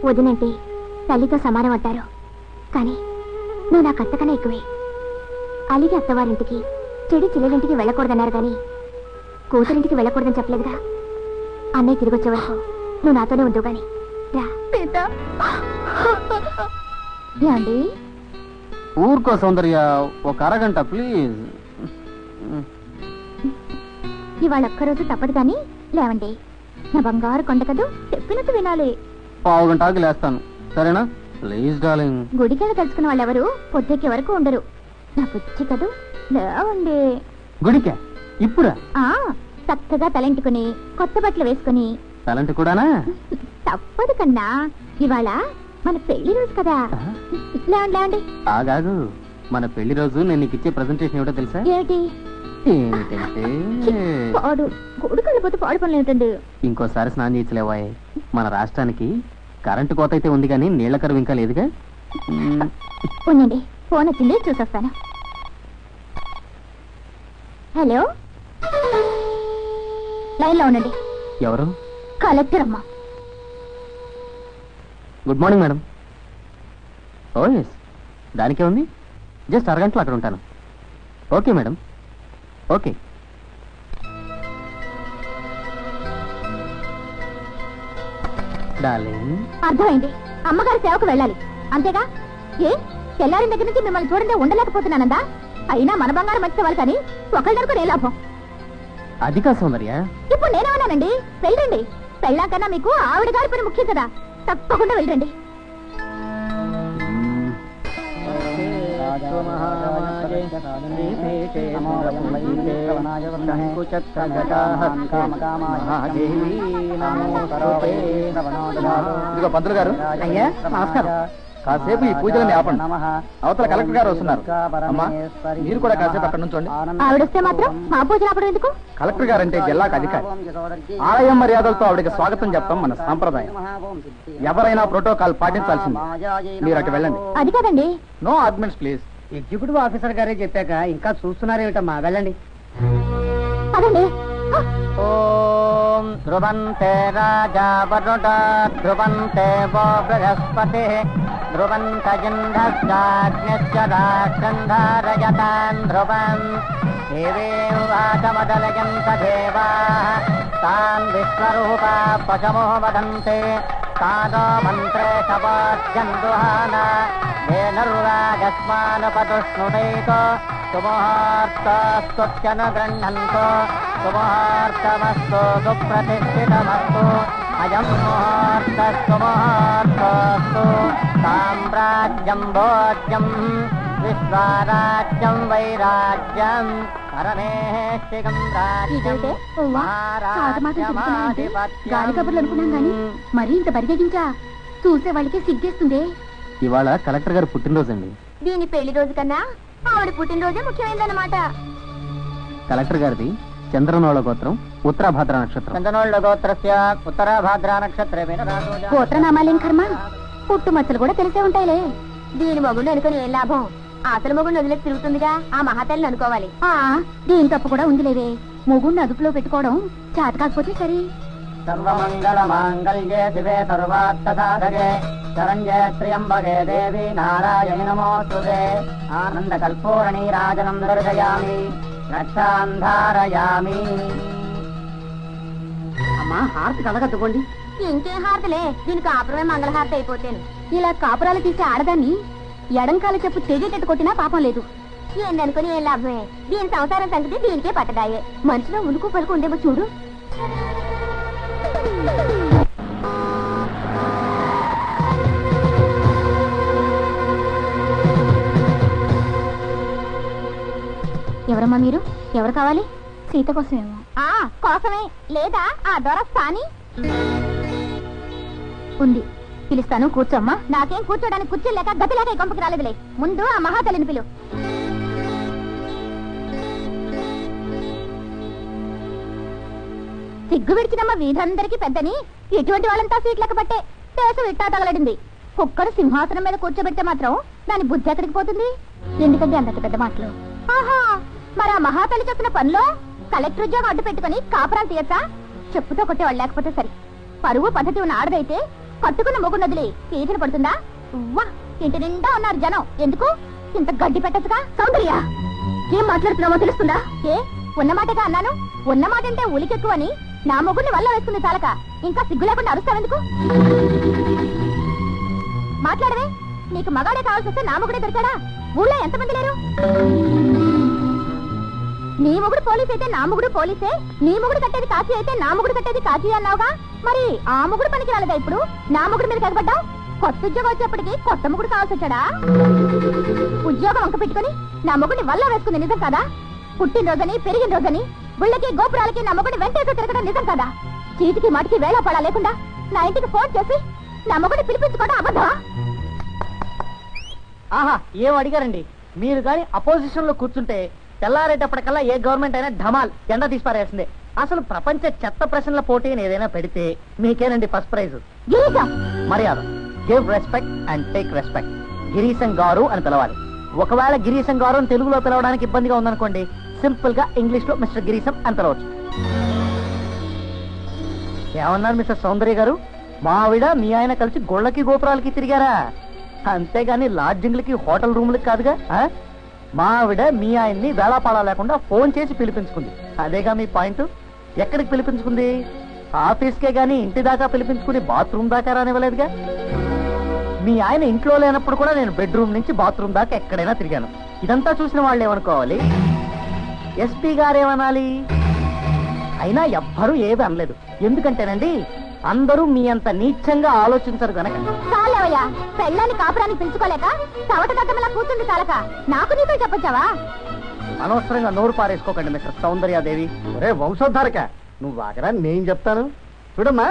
వదినంటే తల్లితో సమానం అంటారు కానీ నువ్వు నాకు అత్తకన్నా ఎక్కువే అలిగి అత్తవారింటికి చెడి చిల్లరింటికి వెళ్ళకూడదన్నారు కానీ కూతురింటికి వెళ్ళకూడదని చెప్పలేదుగా అన్నయ్య తిరిగి వచ్చే వరకు నువ్వు నాతోనే ఉండు గాని రా ఏమండి ఊరుకో సౌందర్య ఒక అరగంట ప్లీజ్ ఇవాళ ఒక్కరోజు తప్పదు కానీ లేవండి నా బంగారు కొండ కదూ చెప్పినట్టు వినాలి పావు గంట ఆగి లేస్తాను సరేనా ప్లీజ్ డార్లింగ్ గుడికెళ్ళ తలుచుకున్న వాళ్ళెవరు పొద్దెక్కే వరకు ఉండరు నా పుచ్చి కదూ లేవండి గుడికా ఇప్పుడా ఆ చక్కగా తలంటుకుని కొత్త బట్టలు వేసుకుని తలంటి కూడానా తప్పదు కన్నా ఇవాళ మన పెళ్లి రోజు కదా లేవండి లేవండి ఆగాగు మన పెళ్లి రోజు నేను నీకు ఇచ్చే ప్రెజెంటేషన్ ఏమిటో తెలుసా ఏమిటి ఏమిటంటే పాడు గుడి వెళ్ళిపోతే పాడు పనులు ఏమిటండి ఇంకోసారి స్నానం చేయించలేవాయ్ మన రాష్ట్రానికి కరెంటు కోత అయితే ఉంది కానీ నీళ్ల కరువు ఇంకా లేదుగా మ్మ్. ఉండండి ఫోన్ వచ్చింది చూసొస్తాను హలో లైన్లో ఉండండి ఎవరు కలెక్టర్ అమ్మా good morning madam O S దానికే ఉంది జస్ట్ అరగంటలో అక్కడ ఉంటాను ఓకే మేడం ఓకే డార్లింగ్ అర్థమైంది అమ్మగారి సేవకు వెళ్ళాలి అంతేగా ఏ తెల్లారిన దగ్గర నుంచి మిమ్మల్ని చూడండి ఉండలేకపోతున్నానందా అయినా మన బంగారం మర్చిపోవాలి కానీ ఒకళ్ళనుకునే లాభం అది కా సౌందర్య ఇప్పుడు నేనేమన్నానండి వెళ్ళండి పెళ్ళాకన్నా మీకు ఆవిడ గారి పని ముఖ్యం కదా తప్పకుండా వెళ్ళండి మ్మ్. ఇదిగో పంతులు గారు అయ్యా నమస్కారం కాసేపు ఈ పూజలని ఆపండి అవతల కలెక్టర్ గారు వస్తున్నారు అమ్మా మీరు కూడా కాసేపు అక్కడ నుంచోండి ఆవిడొస్తే మాత్రం మా పూజలు ఆపడం ఎందుకు కలెక్టర్ గారు అంటే జిల్లాకు అధికారి ఆలయం మర్యాదలతో ఆవిడకి స్వాగతం చెప్తాం మన సాంప్రదాయం ఎవరైనా ప్రోటోకాల్ పాటించాల్సింది మీరు అటు వెళ్ళండి అది కాదండి no arguments please executive officer గారే చెప్పాక ఇంకా చూస్తున్నారేమిటమ్మా వెళ్ళండి అదండి ఓం ధ్రువంతే రాజా వరుణ ధ్రువంతే వో బృహస్పతి ధ్రువంత జింధస్యాగ్నిశ్చ రాక్షంధారయతాన్ ధ్రువం దేవేం వాచమదలయంత దేవా తాన్ విశ్వరూపా పశమో వదంతే తాదో మంత్రే శవాద్యందుహాన ఏనర్వాగస్మానపదుష్ణుడైతో సుముహూర్తస్తుత్యన గృహ్ణంతో సుముహూర్తమస్తు సుప్రతిష్ఠితమస్తు అయం ముహూర్తస్తు ముహూర్తస్తు సామ్రాజ్యం భోజ్యం విశ్వరాజ్యం వైరాజ్యం పరమేష్టికం రాజ్యం ఇదైతే ఓవా, తాత మాట చెబుతున్నానంటే గాలి కబుర్లు అనుకున్నాం గాని మరీ ఇంత బరిగెగించా చూసే వాళ్ళకి సిగ్గేస్తుంది ఇవాళ కలెక్టర్ గారు పుట్టినరోజు అండి దీని పెళ్లి రోజు కన్నా ఆవిడ పుట్టినరోజే ముఖ్యమైనదన్నమాట కలెక్టర్ గారిది చంద్రనోళ గోత్రం ఉత్తరాభాద్ర నక్షత్రం చంద్రనోళ గోత్రస్య ఉత్తరాభాద్ర నక్షత్రమేన గోత్రనామాలేం కర్మ పుట్టుమచ్చలు కూడా తెలిసే ఉంటాయిలే దీని మొగుడు అనుకుని ఏం లాభం అసలు మొగుడు వదిలేసి తిరుగుతుందిగా ఆ మహాతల్లిని అనుకోవాలి ఆ దీని తప్పు కూడా ఉందిలేవే మొగుడిని అదుపులో పెట్టుకోవడం చేత కాకపోతే సరే సర్వమంగళ మాంగళ్యే శివే సర్వార్థ సాధకే శరణ్యే త్ర్యంబకే దేవి నారాయణి నమోస్తుతే ఆనంద కల్పూరణి రాజనం దర్శయామి రక్షాంధారయామి అమ్మా హారతి కలగత్తుకోండి ఇంకేం హారతలే దీని కాపురమే మంగళహారతి అయిపోతేను ఇలా కాపురాలు తీసే ఆడదాన్ని ఎడంకాల చెప్పు తెగేటట్టు కొట్టినా పాపం లేదు ఏందనుకుని ఏం లాభమే దీని సంసారం సంగతి దీనికే పట్టదాయే మనిషిలో ఉలుకు పలుకు ఉండేమో చూడు ఎవరమ్మా మీరు ఎవరు కావాలి సీత కోసమేమో ఆ కోసమే లేదా ఆ దొర స్థాని ఉంది పిలుస్తాను కూర్చోమ్మా నాకేం కూర్చోడానికి కుర్చీ లేక గతి లేక ఈ కొంపకి రాలేదులే ముందు ఆ మహాతల్లిని పిలు సిగ్గు విడిచినమ్మ వీధందరికీ పెద్దని ఇటువంటి వాళ్ళంతా సీట్ లెక్క పట్టే దేశం ఇట్టా తగలడింది కుక్కడు సింహాసనం మీద కూర్చోబెడితే మాత్రం దాని బుద్ధి ఎక్కడికి పోతుంది ఎందుకంటే అంత పెద్ద మాటలు ఆహా మరి ఆ మహాతల్లి చెప్పిన పనిలో కలెక్టర్ ఉద్యోగం అడ్డు పెట్టుకుని కాపురాలు తీయచ్చా చెప్పుతో కొట్టేవాళ్ళు లేకపోతే సరి పరువు పద్ధతి ఉన్న ఆడదైతే కట్టుకున్న మొగుడు వదిలి పీటలు పడుతుందా వా ఇంటి నిండా ఉన్నారు జనం ఎందుకు ఇంత గడ్డి పెట్టచ్చుగా సౌందర్య ఏం మాట్లాడుతున్నావో తెలుస్తుందా ఏ ఉన్న మాటగా అన్నాను ఉన్న మాట అంటే ఉలికెక్కువని నా మొగుడిని వల్ల వేసుకుంది చాలక ఇంకా సిగ్గు లేకుండా అరుస్తావెందుకు మాట్లాడవే నీకు మగాడే కావాల్సి వస్తే నా మొగుడే దొరికాడా ఊళ్ళో ఎంతమంది లేరు నీ మొగుడు పోలీస్ అయితే నా మొగుడు పోలీసే నీ మొగుడు కట్టేది కాశీ అయితే నా మొగుడు కట్టేది కాశీ అన్నావుగా మరి ఆ మొగుడు పనికి రాలేదా ఇప్పుడు నా మొగుడు మీద కనబడ్డావు కొత్త ఉద్యోగం వచ్చేప్పటికి కొత్త మొగుడు కావాల్సి వచ్చాడా ఉద్యోగం వంక పెట్టుకుని నా మొగుడిని వల్ల వేసుకుంది నిజం కదా పుట్టినరోజని పెరిగిన రోజని గుళ్ళకి గోపురాలకి నా మొగుడిని వెంటేసి తిరగడం నిజం కదా చీటికి మాటికి వేళ పడా లేకుండా నా ఇంటికి ఫోన్ చేసి నా మొగుడిని పిలిపించుకోవడం అబద్ధమా ఆహా ఏం అడిగారండి మీరు కానీ అపోజిషన్ లో కూర్చుంటే తెల్లారేటప్పటికల్లా ఏ గవర్నమెంట్ అయినా ఢమాల్ ఎండ తీసి పారేసిందే అసలు ప్రపంచ చెత్త ప్రశ్నల పోటీని ఏదైనా పెడితే మీకేనండి ఫస్ట్ ప్రైజ్ గిరీశం మర్యాద give respect and take respect Girisham గారు అని పిలవాలి ఒకవేళ గిరీశం గారు అని తెలుగులో పిలవడానికి ఇబ్బందిగా ఉందనుకోండి సింపుల్ గా ఇంగ్లీష్ లో మిస్టర్ గిరీశం అని పిలవచ్చు ఏమన్నారు మిస్టర్ సౌందర్య గారు మా ఆవిడ మీ ఆయన కలిసి గొళ్ళకి గోపురాలకి తిరిగారా అంతేగాని లాడ్జింగ్లకి హోటల్ రూమ్లకి కాదుగా ఆ? మా ఆవిడ మీ ఆయన్ని వేళాపాడా లేకుండా ఫోన్ చేసి పిలిపించుకుంది అదేగా మీ పాయింట్ ఎక్కడికి పిలిపించుకుంది ఆఫీస్కే గాని ఇంటి దాకా పిలిపించుకుని బాత్రూమ్ దాకా రానివ్వలేదుగా మీ ఆయన ఇంట్లో లేనప్పుడు కూడా నేను బెడ్రూమ్ నుంచి బాత్రూమ్ దాకా ఎక్కడైనా తిరిగాను ఇదంతా చూసిన వాళ్ళు ఏమనుకోవాలి ఎస్పీ గారేమనాలి అయినా ఎవ్వరూ ఏది అనలేదు ఎందుకంటేనండి అందరూ మీ అంత నీచంగా ఆలోచించరు గనక చాలేవయ్యా పెళ్ళాన్ని కాపురాన్ని పిలుచుకోలేక తవట దద్దమలా కూర్చుంది చాలక నాకు నీతో చెప్పొచ్చావా అనవసరంగా నోరు పారేసుకోకండి మిస్టర్ సౌందర్యాదేవి ఒరే వంశోద్ధారక నువ్వు ఆగరా నేను చెప్తాను చూడమ్మా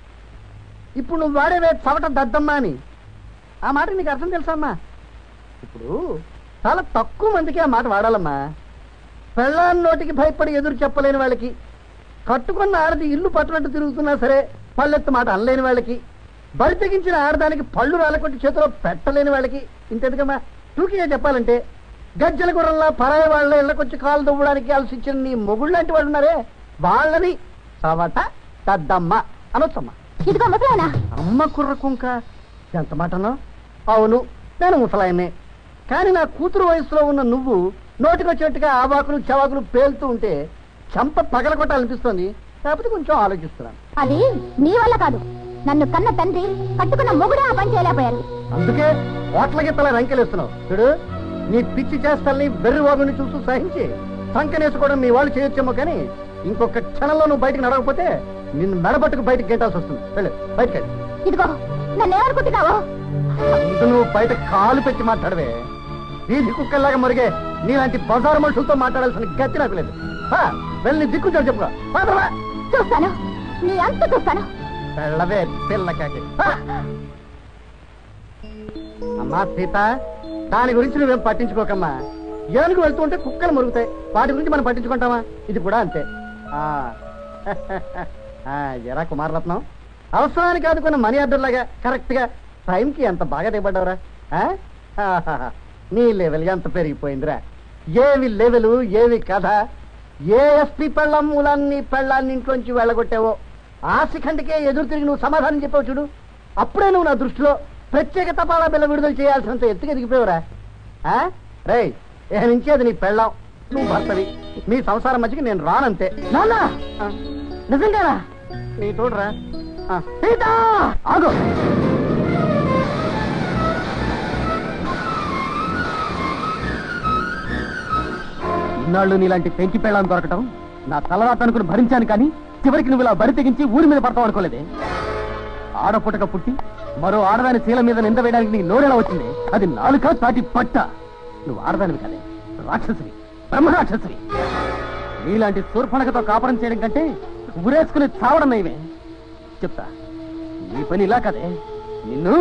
ఇప్పుడు నువ్వు వాడేవే చవట దద్దమ్మా అని ఆ మాట నీకు అర్థం తెలుసమ్మా ఇప్పుడు చాలా తక్కువ మందికి ఆ మాట వాడాలమ్మా పెళ్ళాన్ని నోటికి భయపడి ఎదురు చెప్పలేని వాళ్ళకి కట్టుకున్న ఆడది ఇల్లు పట్టునట్టు తిరుగుతున్నా సరే పళ్ళెత్తు మాట అనలేని వాళ్ళకి బరి తెగించిన ఆడదానికి పళ్ళు రాలకొట్టి చేతిలో పెట్టలేని వాళ్ళకి ఇంతెందుకమ్మా టూకీగా చెప్పాలంటే గజ్జల గుర్రంలా పరాయి వాళ్ళ ఇళ్ళకొచ్చి కాలు దువ్వడానికి ఆలోచించిన నీ మొగుళ్ళు లాంటి వాళ్ళు ఉన్నారే వాళ్ళని సవట తద్దమ్మ అనొచ్చమ్మా ఇదిగో ముసలాయనా అమ్మ కుర్ర కుంక ఎంత మాటనో అవును నేను ముసలాయన్నే కానీ నా కూతురు వయసులో ఉన్న నువ్వు నోటికొచ్చేట్టుగా ఆవాకులు చవాకులు పేలుతూ ఉంటే చంప పగలగొట్టాలనిపిస్తోంది కాకపోతే కొంచెం ఆలోచిస్తున్నాను అది నీ వల్ల కాదు నన్ను కన్న తండ్రి కట్టుకున్న మొగుడే ఆ పని చేయలేకపోయారు అందుకే ఓట్ల గిత్తల రంకెలేస్తున్నావు చూడు నీ పిచ్చి చేస్తల్ని బెర్రి వాగుని చూస్తూ సహించి సంకనేసుకోవడం మీ వాళ్ళు చేయొచ్చేమో కానీ ఇంకొక క్షణంలో నువ్వు బయటకు నడవకపోతే నిన్ను మెడబట్టుకు బయటకు గెంటాల్సి వస్తుంది వెళ్ళు బయటకు వెళ్ళు. ఇదిగో నన్ను ఏమనుకుంటున్నావో ముందు నువ్వు బయట కాలు పెట్టి మాట్లాడవే వీధి కుక్కల్లాగా మురిగే నీలాంటి బజారు మనుషులతో మాట్లాడాల్సిన గతి నాకు లేదు హా, వెళ్ళి నీ దిక్కు చూడు చెప్పుకో పద, పద. చూస్తాను నీ అంత చూస్తాను వెళ్ళవే పిల్లకాకి హా. అమ్మా సీత దాని గురించి నువ్వేం పట్టించుకోకమ్మా ఏనుగు వెళ్తూ ఉంటే కుక్కలు మురుగుతాయి వాటి గురించి మనం పట్టించుకుంటామా ఇది కూడా అంతే ఆ ఆ, ఎరా కుమారరత్నం అవసరానికి ఆదుకున్న మనీ ఆర్డర్ లాగా కరెక్ట్ గా టైంకి ఎంత బాగా దిగబడ్డావురా ఆ? ఆహాహా. నీ లెవెల్ ఎంత పెరిగిపోయిందిరా ఏవి లెవెలు ఏవి కథ ఏ ఎస్పీ పెళ్ళం మూలాన్ని పెళ్ళాన్ని ఇంట్లోంచి వెళ్ళగొట్టావో ఆ శిఖండికే ఎదురు తిరిగి నువ్వు సమాధానం చెప్పావు చూడు అప్పుడే నువ్వు నా దృష్టిలో ప్రత్యేక తపాలా బిల్ల విడుదల చేయాల్సినంత ఎత్తుకు ఎదిగిపోయావురా ఆ? రేయ్ ఏ నుంచి అది నీ పెళ్ళాం నువ్వు భర్తవి మీ సంసారం మధ్యకి నేను రానంతే నాన్న ఆ, నిజంగానా నీ తోడురా ఆ, సీత ఆగు ఇన్నాళ్ళు నీలాంటి పెంకి పెళ్ళాన్ని దొరకటం నా తలరాత అనుకుని భరించాను కానీ చివరికి నువ్వు ఇలా బరి తెగించి ఊరి మీద పడతావు అనుకోలేదే ఆడపుటక పుట్టి మరో ఆడదాని శీల మీద నింద వేయడానికి నీకు నోరెలా వచ్చింది అది నాలుక చాటి పట్ట నువ్వు ఆడదానివి కదే రాక్షసువి బ్రహ్మ రాక్షసువి నీలాంటి శూర్పణకతో కాపురం చేయడం కంటే ఉరేసుకుని చావడం నయమే చెప్తా నీ పని ఇలా కదే నిన్ను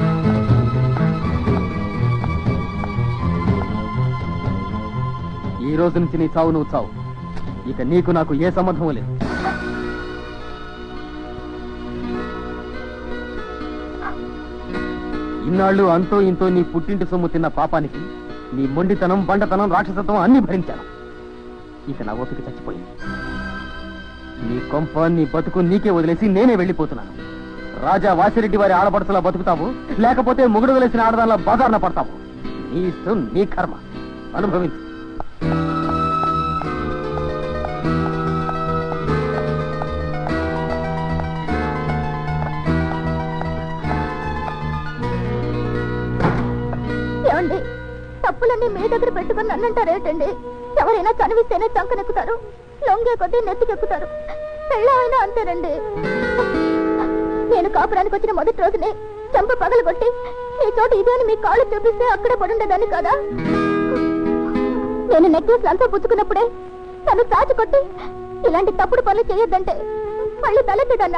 ఈ ఈ రోజు నుంచి నీ చావు నువ్వు చావు ఇక నీకు నాకు ఏ సంబంధం లేదు ఇన్నాళ్ళు అంతో ఇంతో నీ పుట్టింటి సొమ్ము తిన్న పాపానికి నీ మొండితనం బండతనం రాక్షసత్వం అన్ని భరించాను ఇక నా ఓపిక చచ్చిపోయింది నీ కొంప నీ బతుకు నీకే వదిలేసి నేనే వెళ్ళిపోతున్నాను రాజా వాసిరెడ్డి వారి ఆడపడుతులా బతుకుతావు లేకపోతే మొగుడు వదిలేసిన ఆడదానిలా బజార్న పడతావు నీ ఇష్టం నీ కర్మ అనుభవించు ఏమండి తప్పులన్నీ మీ దగ్గర పెట్టుకుని నన్నంటారేటండి ఎవరైనా చనివిస్తేనే చంకనెక్కుతారు లొంగే కొద్దీ నెత్తికెక్కుతారు పెళ్ళమైనా అంతేనండి నేను కాపురానికి వచ్చిన మొదటి రోజునే చెంప పగలు కొట్టి ఈ చోట ఇదే అని మీ కాళ్ళు చూపిస్తే అక్కడే పడుండేదాన్ని కదా నేను నెక్లెస్ అంతా పుచ్చుకున్నప్పుడే తను తాచి కొట్టి ఇలాంటి తప్పుడు పనులు చేయొద్దంటే మళ్ళీ తలెత్తదన్నా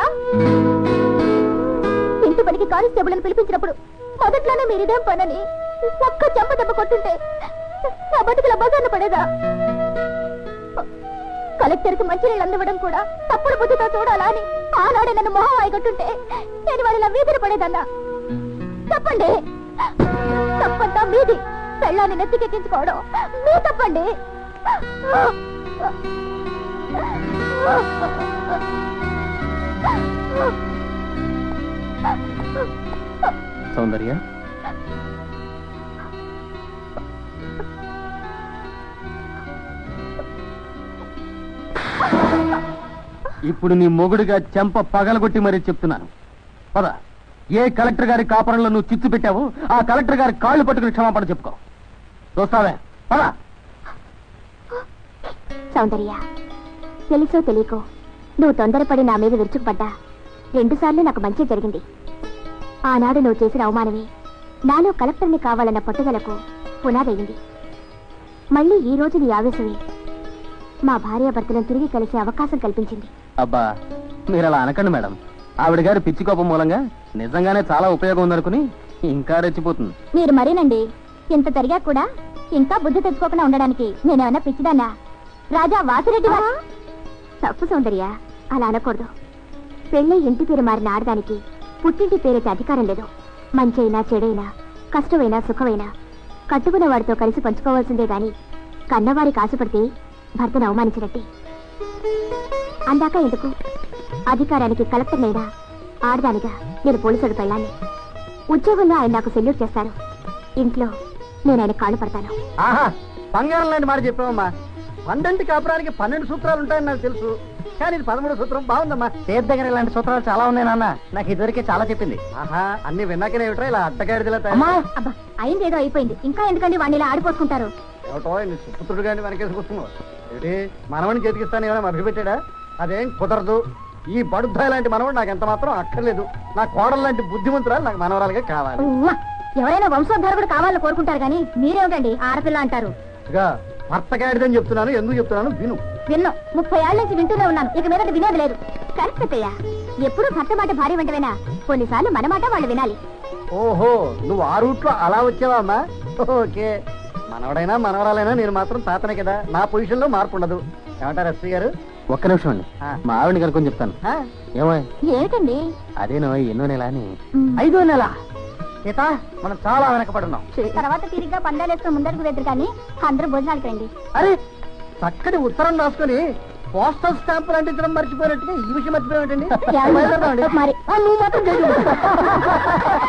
ఇంటి పనికి కానిస్టేబుల్ అని పిలిపించినప్పుడు మొదట్లోనే మీరు ఇదేం పనని ఒక్క చెంప దెబ్బ కొట్టుంటే నా బతుకుల బజార్న పడేదా కలెక్టర్ కి మంచినీళ్ళు అందివ్వడం కూడా తప్పుడు బుద్ధితో చూడాలా అని ఆనాడే నన్ను మొహం వాయిగొట్టుంటే నేను వాళ్ళ వీధిని పడేదన్నా చెప్పండి తప్పంతా మీది పెళ్ళాన్ని నెత్తికెక్కించుకోవడం మీ తప్పండి సౌందర్య ఇప్పుడు నీ మొగుడుగా చెంప పగలగొట్టి మరీ చెప్తున్నాను పద ఏ కలెక్టర్ గారి కాపురంలో నువ్వు చిచ్చు పెట్టావో ఆ కలెక్టర్ గారి కాళ్ళు పట్టుకుని క్షమాపణ చెప్పుకో చూస్తావే పద సౌందర్య తెలుసో తెలియకో నువ్వు తొందరపడి నా మీద విరుచుకుపడ్డా రెండుసార్లు నాకు మంచి జరిగింది ఆనాడు నువ్వు చేసిన అవమానమే నాలో కలెక్టర్ని కావాలన్న పట్టుదలకు పునాదయ్యింది మళ్ళీ ఈ రోజు నీ ఆవేశమే మా భార్యాభర్తలను తిరిగి కలిసే అవకాశం కల్పించింది అబ్బా మీరు అలా అనకండి మేడం ఆవిడ గారి పిచ్చి కోపం మూలంగా నిజంగానే చాలా ఉపయోగం ఉందనుకుని ఇంకా రెచ్చిపోతుంది మీరు మరేనండి ఇంత జరిగా కూడా ఇంకా బుద్ధి తెచ్చుకోకుండా ఉండడానికి నేనేమన్నా పిచ్చిదాన్నా రాజా వాసిరెడ్డి వా- తప్పు సౌందర్య అలా అనకూడదు పెళ్ళై ఇంటి పేరు మారిన ఆడదానికి పుట్టింటి పేరైతే అధికారం లేదు మంచైనా చెడైనా కష్టమైనా సుఖమైనా కట్టుకున్న వాడితో కలిసి పంచుకోవాల్సిందే గాని కన్నవారికి ఆశపడితే భర్తను అవమానించినట్టే అందాక ఎందుకు అధికారానికి కలెక్టర్నైనా ఆడదానిగా నేను పోలీసుడు పెళ్ళాన్ని ఉద్యోగంలో ఆయన నాకు సెల్యూట్ చేస్తారు ఇంట్లో నేను ఆయన కాళ్ళు పడతాను ఆహా బంగారం లాంటి మాట చెప్పావమ్మా పండంటి కాపురానికి పన్నెండు సూత్రాలు ఉంటాయని నాకు తెలుసు కానీ ఇది పదమూడు సూత్రం బాగుందమ్మా సేఫ్ దగ్గర ఇలాంటి సూత్రాలు చాలా ఉన్నాయి నాన్న నాకు ఇదివరకే చాలా చెప్పింది ఆహా అన్ని విన్నాకనే ఏమిట్రా ఇలా అడ్డగాడిదిలా అమ్మా తయారు అబ్బా అయింది ఏదో అయిపోయింది ఇంకా ఎందుకండి వాడిని ఇలా ఆడిపోసుకుంటారు ఏమిటో నీ సుపుత్రుడు కానీ వెనకేసుకొస్తున్నావు ఏంటి మనవని చేతికిస్తాను ఏమైనా మభ్యపెట్టాడా అదేం కుదరదు ఈ బడుద్దాయి లాంటి మనవడు నాకు ఎంత మాత్రం అక్కర్లేదు నా కోడలు లాంటి బుద్ధిమంతురాలు నాకు మనవరాలుగా కావాలి ఉవ్వ! ఎవరైనా వంశోద్ధారకుడు కావాలని కోరుకుంటారు కానీ మీరేమిటండి ఆడపిల్ల అంటారు ఇక భర్త గాడిదని చెప్తున్నాను ఎందుకు చెప్తున్నాను విను విన్ను ముప్పై ఏళ్ళ నుంచి వింటూనే ఉన్నాను ఇక మీద వినేది లేదు కరెక్ట్ అత్తయ్య ఎప్పుడు భర్త మాట భార్య వెంటవేనా కొన్నిసార్లు మన మాట వాళ్ళు వినాలి ఓహో నువ్వు ఆ రూట్లో అలా వచ్చావా అమ్మా ఓకే మనవడైనా మనవరాలైనా నేను మాత్రం తాతనే కదా నా పొజిషన్ లో మార్పు ఉండదు ఏమంటారు ఎస్పీ గారు ఒక్క నిమిషం అండి ఆ. మా ఆవిడని కనుక్కొని చెప్తాను ఆ? ఏమో ఏమిటండి అదేనో ఎన్నో నెల అని ఐదో నెల సీత మనం చాలా వెనకపడున్నాం తర్వాత తిరిగ్గా పందాలేసుకుని ముందరకు వెళ్తారు కానీ అందరూ భోజనాలకు రండి అరే చక్కటి ఉత్తరం రాసుకొని పోస్టల్ స్టాంపులు అంటించడం మర్చిపోయినట్టుగా ఈ విషయం మర్చిపోయాటండి మరి నువ్వు మాత్రం చేయకు.